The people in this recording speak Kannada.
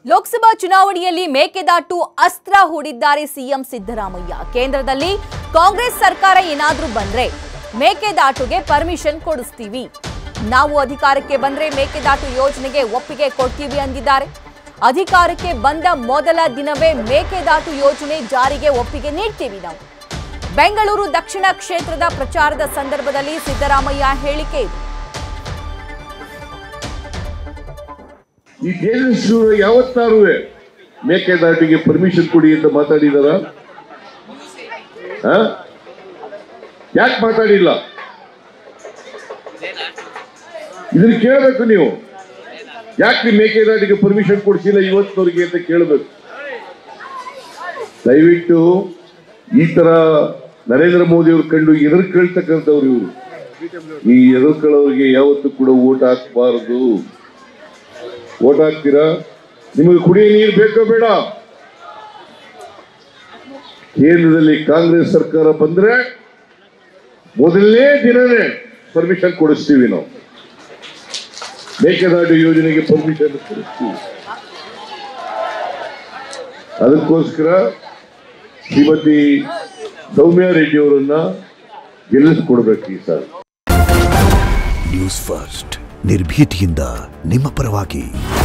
ಲೋಕಸಭಾ ಚುನಾವಣೆಯಲ್ಲಿ ಮೇಕೆದಾಟು ಅಸ್ತ್ರ ಹೂಡಿದ್ದಾರೆ ಸಿಎಂ ಸಿದ್ದರಾಮಯ್ಯ ಕೇಂದ್ರದಲ್ಲಿ ಕಾಂಗ್ರೆಸ್ ಸರ್ಕಾರ ಏನಾದ್ರೂ ಬಂದ್ರೆ ಮೇಕೆದಾಟುಗೆ ಪರ್ಮಿಷನ್ ಕೊಡಿಸ್ತೀವಿ ನಾವು ಅಧಿಕಾರಕ್ಕೆ ಬಂದ್ರೆ ಮೇಕೆದಾಟು ಯೋಜನೆಗೆ ಒಪ್ಪಿಗೆ ಕೊಡ್ತೀವಿ ಅಂದಿದ್ದಾರೆ ಅಧಿಕಾರಕ್ಕೆ ಬಂದ ಮೊದಲ ದಿನವೇ ಮೇಕೆದಾಟು ಯೋಜನೆ ಜಾರಿಗೆ ಒಪ್ಪಿಗೆ ನೀಡ್ತೀವಿ ನಾವು ಬೆಂಗಳೂರು ದಕ್ಷಿಣ ಕ್ಷೇತ್ರದ ಪ್ರಚಾರದ ಸಂದರ್ಭದಲ್ಲಿ ಸಿದ್ದರಾಮಯ್ಯ ಹೇಳಿಕೆ ಇದು ಈ ತೇಜಸ್ವಿ ಯಾವತ್ತಾರು ಮೇಕೆದಾಟಿಗೆ ಪರ್ಮಿಷನ್ ಕೊಡಿ ಅಂತ ಮಾತಾಡಿದಾರ ಯಾಕೆ ಮಾತಾಡಿಲ್ಲ ಇದನ್ನ ಕೇಳಬೇಕು ನೀವು ಯಾಕೆ ಮೇಕೆದಾಟಿಗೆ ಪರ್ಮಿಷನ್ ಕೊಡಿಸಿಲ್ಲ ಇವತ್ತಿನವ್ರಿಗೆ ಅಂತ ಕೇಳಬೇಕು ದಯವಿಟ್ಟು ಈ ತರ ನರೇಂದ್ರ ಮೋದಿ ಅವ್ರು ಕಂಡು ಎದುರು ಕೇಳ್ತಕ್ಕಂಥವ್ರು ಇವರು ಈ ಎದುರ್ಕೊಳ್ಳೋರಿಗೆ ಯಾವತ್ತೂ ಕೂಡ ಓಟ್ ಹಾಕಬಾರದು ಓಟ್ ಹಾಕ್ತೀರಾ ನಿಮಗೆ ಕುಡಿಯ ನೀರು ಬೇಕೋ ಬೇಡ ಕೇಂದ್ರದಲ್ಲಿ ಕಾಂಗ್ರೆಸ್ ಸರ್ಕಾರ ಬಂದ್ರೆ ಮೊದಲನೇ ದಿನನೇ ಪರ್ಮಿಷನ್ ಕೊಡಿಸ್ತೀವಿ ನಾವು ಮೇಕೆದಾಟು ಯೋಜನೆಗೆ ಪರ್ಮಿಷನ್ ಕೊಡಿಸ್ತೀವಿ ಅದಕ್ಕೋಸ್ಕರ ಶ್ರೀಮತಿ ಸೌಮ್ಯ ರೆಡ್ಡಿ ಅವರನ್ನ ಗೆಲ್ಲಿಸ್ಕೊಡ್ಬೇಕು ಈ ಸಾರಿ ನ್ಯೂಸ್ ಫಸ್ಟ್ ನಿರ್ಭೀತಿಯಿಂದ ನಿಮ್ಮ ಪರವಾಗಿ